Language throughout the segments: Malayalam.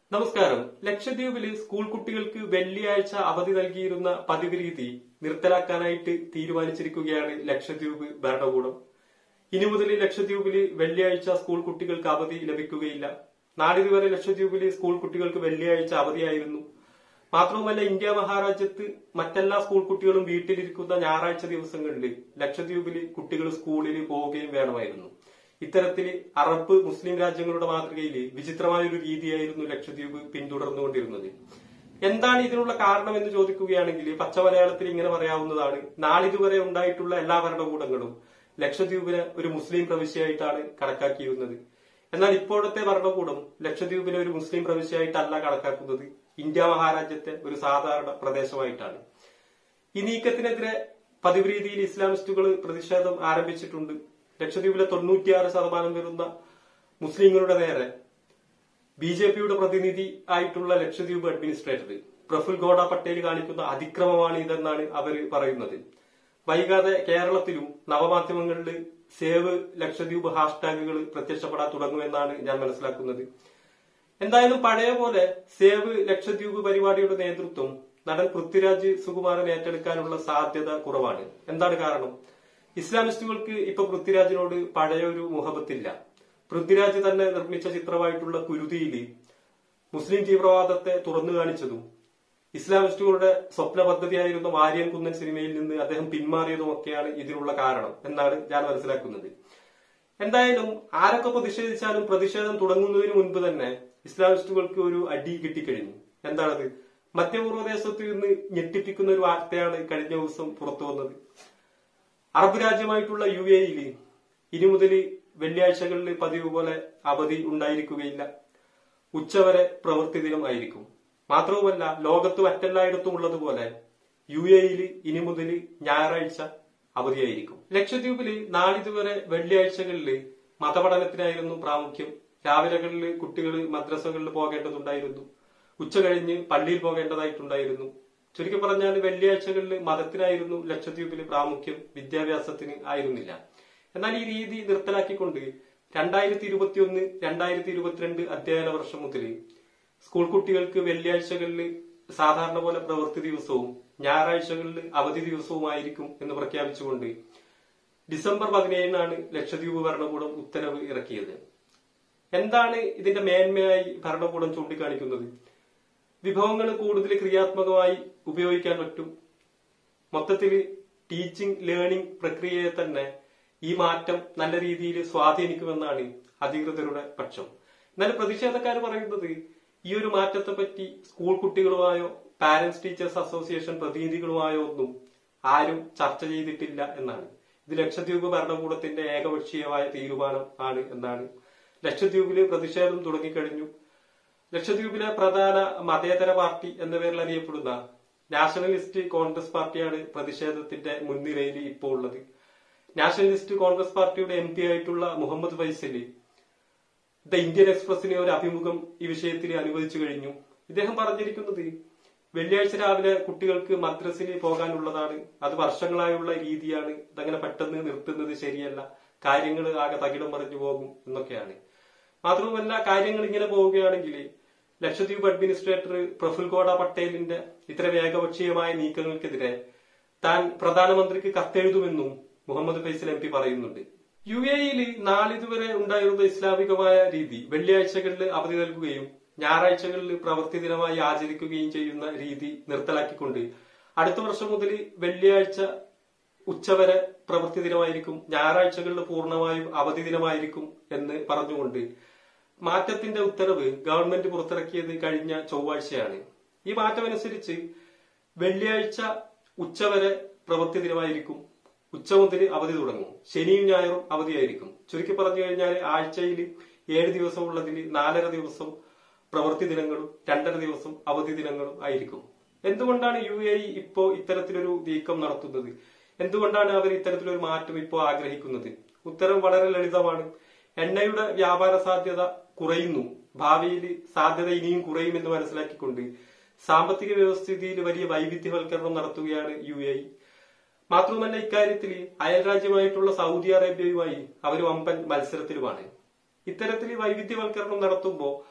നമസ്കാരം ലക്ഷദ്വീപില് സ്കൂൾ കുട്ടികൾക്ക് വെള്ളിയാഴ്ച അവധി നൽകിയിരുന്ന പതിവ് രീതി നിർത്തലാക്കാനായിട്ട് തീരുമാനിച്ചിരിക്കുകയാണ് ലക്ഷദ്വീപ് ഭരണകൂടം ഇനി മുതൽ ലക്ഷദ്വീപില് വെള്ളിയാഴ്ച സ്കൂൾ കുട്ടികൾക്ക് അവധി ലഭിക്കുകയില്ല നാളിതുവരെ ലക്ഷദ്വീപില് സ്കൂൾ കുട്ടികൾക്ക് വെള്ളിയാഴ്ച അവധിയായിരുന്നു മാത്രവുമല്ല ഇന്ത്യ മഹാരാജ്യത്ത് മറ്റെല്ലാ സ്കൂൾ കുട്ടികളും വീട്ടിലിരിക്കുന്ന ഞായറാഴ്ച ദിവസങ്ങളിൽ ലക്ഷദ്വീപില് കുട്ടികൾ സ്കൂളിൽ പോവുകയും വേണമായിരുന്നു ഇത്തരത്തിൽ അറബ് മുസ്ലിം രാജ്യങ്ങളുടെ മാതൃകയിൽ വിചിത്രമായ ഒരു രീതിയായിരുന്നു ലക്ഷദ്വീപ് പിന്തുടർന്നുകൊണ്ടിരുന്നത് എന്താണ് ഇതിനുള്ള കാരണം എന്ന് ചോദിക്കുകയാണെങ്കിൽ പച്ച മലയാളത്തിൽ ഇങ്ങനെ പറയാവുന്നതാണ് നാളിതുവരെ ഉണ്ടായിട്ടുള്ള എല്ലാ ഭരണകൂടങ്ങളും ലക്ഷദ്വീപിനെ ഒരു മുസ്ലിം പ്രവിശ്യയായിട്ടാണ് കണക്കാക്കിയിരുന്നത് എന്നാൽ ഇപ്പോഴത്തെ ഭരണകൂടം ലക്ഷദ്വീപിനെ ഒരു മുസ്ലിം പ്രവിശ്യയായിട്ടല്ല കണക്കാക്കുന്നത് ഇന്ത്യ മഹാരാജ്യത്തെ ഒരു സാധാരണ പ്രദേശമായിട്ടാണ് ഈ നീക്കത്തിനെതിരെ പതിവ് രീതിയിൽ ഇസ്ലാമിസ്റ്റുകൾ പ്രതിഷേധം ആരംഭിച്ചിട്ടുണ്ട് ലക്ഷദ്വീപിലെ തൊണ്ണൂറ്റിയാറ് ശതമാനം വരുന്ന മുസ്ലിങ്ങളുടെ നേരെ ബി ജെ പിയുടെ പ്രതിനിധി ആയിട്ടുള്ള ലക്ഷദ്വീപ് അഡ്മിനിസ്ട്രേറ്റർ പ്രഫുൽ ഗോഡ പട്ടേൽ കാണിക്കുന്ന അതിക്രമമാണ് ഇതെന്നാണ് അവർ പറയുന്നത് വൈകാതെ കേരളത്തിലും നവമാധ്യമങ്ങളിൽ സേവ് ലക്ഷദ്വീപ് ഹാഷ്ടാഗുകൾ പ്രത്യക്ഷപ്പെടാൻ തുടങ്ങുമെന്നാണ് ഞാൻ മനസ്സിലാക്കുന്നത് എന്തായാലും പഴയ പോലെ സേവ് ലക്ഷദ്വീപ് പരിപാടിയുടെ നേതൃത്വം നടൻ പൃഥ്വിരാജ് സുകുമാരൻ ഏറ്റെടുക്കാനുള്ള സാധ്യത കുറവാണ് എന്താണ് കാരണം ഇസ്ലാമിസ്റ്റുകൾക്ക് ഇപ്പൊ പൃഥ്വിരാജിനോട് പഴയ ഒരു മുഹബത്തില്ല പൃഥ്വിരാജ് തന്നെ നിർമ്മിച്ച ചിത്രമായിട്ടുള്ള കുരുതിയില് മുസ്ലിം തീവ്രവാദത്തെ തുറന്നു കാണിച്ചതും ഇസ്ലാമിസ്റ്റുകളുടെ സ്വപ്ന പദ്ധതിയായിരുന്ന വാര്യൻ കുന്നൻ സിനിമയിൽ നിന്ന് അദ്ദേഹം പിന്മാറിയതുമൊക്കെയാണ് ഇതിനുള്ള കാരണം എന്നാണ് ഞാൻ മനസ്സിലാക്കുന്നത് എന്തായാലും ആരൊക്കെ പ്രതിഷേധിച്ചാലും പ്രതിഷേധം തുടങ്ങുന്നതിന് മുൻപ് തന്നെ ഇസ്ലാമിസ്റ്റുകൾക്ക് ഒരു അടി കിട്ടിക്കഴിഞ്ഞു എന്താണത് മധ്യപൂർവ്വദേശത്ത് നിന്ന് ഞെട്ടിപ്പിക്കുന്ന ഒരു വാർത്തയാണ് കഴിഞ്ഞ ദിവസം പുറത്തു വന്നത് അറബ് രാജ്യമായിട്ടുള്ള യു എയിൽ ഇനി മുതൽ വെള്ളിയാഴ്ചകളിൽ പതിവ് പോലെ അവധി ഉണ്ടായിരിക്കുകയില്ല ഉച്ചവരെ പ്രവൃത്തി ദിനം ആയിരിക്കും മാത്രവുമല്ല ലോകത്ത് മറ്റെല്ലായിടത്തും ഉള്ളതുപോലെ യു എയിൽ ഇനി മുതൽ ഞായറാഴ്ച അവധിയായിരിക്കും ലക്ഷദ്വീപില് നാളിതുവരെ വെള്ളിയാഴ്ചകളിൽ മതപഠനത്തിനായിരുന്നു പ്രാമുഖ്യം രാവിലെകളിൽ കുട്ടികൾ മദ്രസകളിൽ പോകേണ്ടതുണ്ടായിരുന്നു ഉച്ച കഴിഞ്ഞ് പള്ളിയിൽ പോകേണ്ടതായിട്ടുണ്ടായിരുന്നു ചുരുക്കി പറഞ്ഞാൽ വെള്ളിയാഴ്ചകളിൽ മതത്തിനായിരുന്നു ലക്ഷദ്വീപില് പ്രാമുഖ്യം വിദ്യാഭ്യാസത്തിന് ആയിരുന്നില്ല എന്നാൽ ഈ രീതി നിർത്തലാക്കിക്കൊണ്ട് രണ്ടായിരത്തി ഇരുപത്തിയൊന്ന് രണ്ടായിരത്തി ഇരുപത്തിരണ്ട് അധ്യയന വർഷം മുതൽ സ്കൂൾ കുട്ടികൾക്ക് വെള്ളിയാഴ്ചകളിൽ സാധാരണ പോലെ പ്രവൃത്തി ദിവസവും ഞായറാഴ്ചകളിൽ അവധി ദിവസവുമായിരിക്കും എന്ന് പ്രഖ്യാപിച്ചുകൊണ്ട് ഡിസംബർ പതിനേഴിനാണ് ലക്ഷദ്വീപ് ഭരണകൂടം ഉത്തരവ് ഇറക്കിയത് എന്താണ് ഇതിന്റെ മേന്മയായി ഭരണകൂടം ചൂണ്ടിക്കാണിക്കുന്നത് വിഭവങ്ങൾ കൂടുതൽ ക്രിയാത്മകമായി ഉപയോഗിക്കാൻ പറ്റും മൊത്തത്തിൽ ടീച്ചിങ് ലേണിംഗ് പ്രക്രിയയെ തന്നെ ഈ മാറ്റം നല്ല രീതിയിൽ സ്വാധീനിക്കുമെന്നാണ് അധികൃതരുടെ പക്ഷം എന്നാൽ പ്രതിഷേധക്കാർ പറയുന്നത് ഈ ഒരു മാറ്റത്തെ പറ്റി സ്കൂൾ കുട്ടികളുമായോ പാരന്റ്സ് ടീച്ചേഴ്സ് അസോസിയേഷൻ പ്രതിനിധികളുമായോ ഒന്നും ആരും ചർച്ച ചെയ്തിട്ടില്ല എന്നാണ് ഇത് ലക്ഷദ്വീപ് ഭരണകൂടത്തിന്റെ ഏകപക്ഷീയമായ തീരുമാനം ആണ് എന്നാണ് ലക്ഷദ്വീപില് പ്രതിഷേധം തുടങ്ങിക്കഴിഞ്ഞു ലക്ഷദ്വീപിലെ പ്രധാന മതേതര പാർട്ടി എന്ന പേരിൽ അറിയപ്പെടുന്ന നാഷണലിസ്റ്റ് കോൺഗ്രസ് പാർട്ടിയാണ് പ്രതിഷേധത്തിന്റെ മുൻനിരയിൽ ഇപ്പോൾ ഉള്ളത് നാഷണലിസ്റ്റ് കോൺഗ്രസ് പാർട്ടിയുടെ എം പി ആയിട്ടുള്ള മുഹമ്മദ് ഫൈസലി ദ ഇന്ത്യൻ എക്സ്പ്രസിനെ ഒരു അഭിമുഖം ഈ വിഷയത്തിൽ അനുവദിച്ചു കഴിഞ്ഞു ഇദ്ദേഹം പറഞ്ഞിരിക്കുന്നത് വെള്ളിയാഴ്ച രാവിലെ കുട്ടികൾക്ക് മദ്രസിൽ പോകാനുള്ളതാണ് അത് വർഷങ്ങളായുള്ള രീതിയാണ് ഇതങ്ങനെ പെട്ടെന്ന് നിർത്തുന്നത് ശരിയല്ല കാര്യങ്ങൾ ആകെ തകിടം മറിഞ്ഞു പോകും എന്നൊക്കെയാണ് മാത്രവുമല്ല കാര്യങ്ങൾ ഇങ്ങനെ പോവുകയാണെങ്കിൽ ലക്ഷദ്വീപ് അഡ്മിനിസ്ട്രേറ്റർ പ്രഫുൽ ഗോഡ പട്ടേലിന്റെ ഇത്തരം ഏകപക്ഷീയമായ നീക്കങ്ങൾക്കെതിരെ താൻ പ്രധാനമന്ത്രിക്ക് കത്തെഴുതുമെന്നും മുഹമ്മദ് ഫൈസൽ എം പി പറയുന്നുണ്ട് യു എയിൽ നാളിതുവരെ ഉണ്ടായിരുന്ന ഇസ്ലാമികമായ രീതി വെള്ളിയാഴ്ചകളിൽ അവധി നൽകുകയും ഞായറാഴ്ചകളിൽ പ്രവൃത്തി ദിനമായി ആചരിക്കുകയും ചെയ്യുന്ന രീതി നിർത്തലാക്കിക്കൊണ്ട് അടുത്ത വർഷം മുതൽ വെള്ളിയാഴ്ച ഉച്ചവരെ പ്രവൃത്തി ദിനമായിരിക്കും ഞായറാഴ്ചകളിൽ പൂർണ്ണമായും അവധി ദിനമായിരിക്കും എന്ന് പറഞ്ഞുകൊണ്ട് മാറ്റത്തിന്റെ ഉത്തരവ് ഗവൺമെന്റ് പുറത്തിറക്കിയത് കഴിഞ്ഞ ചൊവ്വാഴ്ചയാണ് ഈ മാറ്റമനുസരിച്ച് വെള്ളിയാഴ്ച ഉച്ചവരെ പ്രവൃത്തി ദിനമായിരിക്കും ഉച്ച മുതൽ അവധി തുടങ്ങും ശനിയും ഞായറും അവധിയായിരിക്കും ചുരുക്കി പറഞ്ഞു കഴിഞ്ഞാൽ ആഴ്ചയിൽ ഏഴ് ദിവസം ഉള്ളതിൽ നാലര ദിവസം പ്രവൃത്തി ദിനങ്ങളും രണ്ടര ദിവസം അവധി ദിനങ്ങളും ആയിരിക്കും എന്തുകൊണ്ടാണ് യു എ ഇപ്പോ ഇത്തരത്തിലൊരു നീക്കം നടത്തുന്നത് എന്തുകൊണ്ടാണ് അവർ ഇത്തരത്തിലൊരു മാറ്റം ഇപ്പോൾ ആഗ്രഹിക്കുന്നത് ഉത്തരം വളരെ ലളിതമാണ് എണ്ണയുടെ വ്യാപാര സാധ്യത കുറയുന്നു ഭാവിയിൽ സാധ്യത ഇനിയും കുറയുമെന്ന് മനസ്സിലാക്കിക്കൊണ്ട് സാമ്പത്തിക വ്യവസ്ഥിതിയിൽ വലിയ വൈവിധ്യവൽക്കരണം നടത്തുകയാണ് യു എ മാത്രമല്ല ഇക്കാര്യത്തിൽ അയൽരാജ്യമായിട്ടുള്ള സൗദി അറേബ്യയുമായി അവർ വമ്പൻ മത്സരത്തിലുമാണ് ഇത്തരത്തിൽ വൈവിധ്യവൽക്കരണം നടത്തുമ്പോൾ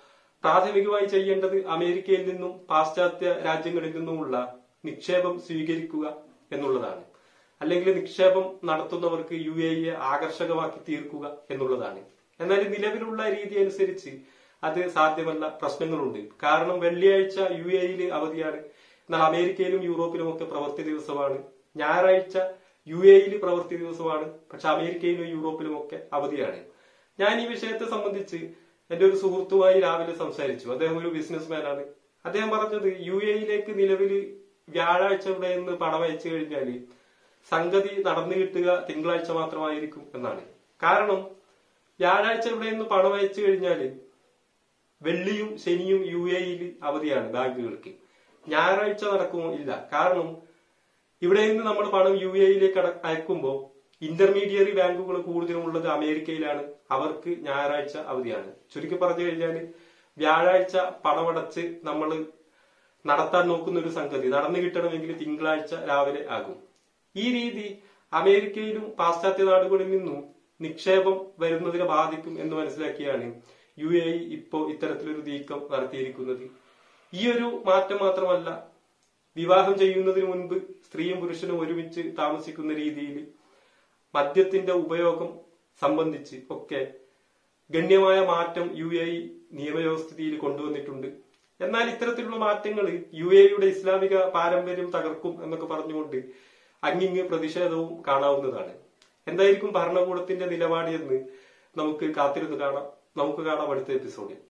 പ്രാഥമികമായി ചെയ്യേണ്ടത് അമേരിക്കയിൽ നിന്നും പാശ്ചാത്യ രാജ്യങ്ങളിൽ നിന്നുമുള്ള നിക്ഷേപം സ്വീകരിക്കുക എന്നുള്ളതാണ് അല്ലെങ്കിൽ നിക്ഷേപം നടത്തുന്നവർക്ക് യു എയെ ആകർഷകമാക്കി തീർക്കുക എന്നുള്ളതാണ് എന്നാൽ നിലവിലുള്ള രീതി അനുസരിച്ച് അത് സാധ്യമല്ല പ്രശ്നങ്ങളുണ്ട് കാരണം വെള്ളിയാഴ്ച യു എയിൽ അവധിയാണ് എന്നാൽ അമേരിക്കയിലും യൂറോപ്പിലും ഒക്കെ പ്രവൃത്തി ദിവസമാണ് ഞായറാഴ്ച യു എയിൽ പ്രവൃത്തി ദിവസമാണ് പക്ഷെ അമേരിക്കയിലും യൂറോപ്പിലും ഒക്കെ അവധിയാണ് ഞാൻ ഈ വിഷയത്തെ സംബന്ധിച്ച് എന്റെ ഒരു സുഹൃത്തുമായി രാവിലെ സംസാരിച്ചു അദ്ദേഹം ഒരു ബിസിനസ്മാൻ ആണ് അദ്ദേഹം പറഞ്ഞത് യു എയിലേക്ക് നിലവിൽ വ്യാഴാഴ്ച ഇവിടെ നിന്ന് പണം അയച്ചു കഴിഞ്ഞാൽ സംഗതി നടന്നു കിട്ടുക തിങ്കളാഴ്ച മാത്രമായിരിക്കും എന്നാണ് കാരണം വ്യാഴാഴ്ച ഇവിടെ നിന്ന് പണം അയച്ചു കഴിഞ്ഞാല് വെള്ളിയും ശനിയും യു എയിൽ അവധിയാണ് ബാങ്കുകൾക്ക് ഞായറാഴ്ച നടക്കുമോ ഇല്ല കാരണം ഇവിടെ നിന്ന് നമ്മൾ പണം യു എയിലേക്ക് അയക്കുമ്പോൾ ഇന്റർമീഡിയറി ബാങ്കുകൾ കൂടുതലും ഉള്ളത് അമേരിക്കയിലാണ് അവർക്ക് ഞായറാഴ്ച അവധിയാണ് ചുരുക്കി പറഞ്ഞു കഴിഞ്ഞാൽ വ്യാഴാഴ്ച പണമടച്ച് നമ്മൾ നടത്താൻ നോക്കുന്ന ഒരു സംഗതി നടന്നു കിട്ടണമെങ്കിൽ തിങ്കളാഴ്ച രാവിലെ ആകും ഈ രീതി അമേരിക്കയിലും പാശ്ചാത്യ നാടുകളിൽ നിന്നും നിക്ഷേപം വരുന്നതിനെ ബാധിക്കും എന്ന് മനസ്സിലാക്കിയാണ് യു എ ഇ ഇപ്പോ ഇത്തരത്തിലൊരു നീക്കം നടത്തിയിരിക്കുന്നത് ഈ ഒരു മാറ്റം മാത്രമല്ല വിവാഹം ചെയ്യുന്നതിന് മുൻപ് സ്ത്രീയും പുരുഷനും ഒരുമിച്ച് താമസിക്കുന്ന രീതിയിൽ മദ്യത്തിന്റെ ഉപയോഗം സംബന്ധിച്ച് ഒക്കെ ഗണ്യമായ മാറ്റം യു എ ഇ നിയമവ്യവസ്ഥിതിയിൽ കൊണ്ടുവന്നിട്ടുണ്ട് എന്നാൽ ഇത്തരത്തിലുള്ള മാറ്റങ്ങൾ യു എയുടെ ഇസ്ലാമിക പാരമ്പര്യം തകർക്കും എന്നൊക്കെ പറഞ്ഞുകൊണ്ട് അങ്ങിങ്ങ് പ്രതിഷേധവും കാണാവുന്നതാണ് എന്തായിരിക്കും ഭരണകൂടത്തിന്റെ നിലപാട് എന്ന് നമുക്ക് കാത്തിരുന്ന് കാണാം നമുക്ക് കാണാം അടുത്ത എപ്പിസോഡിൽ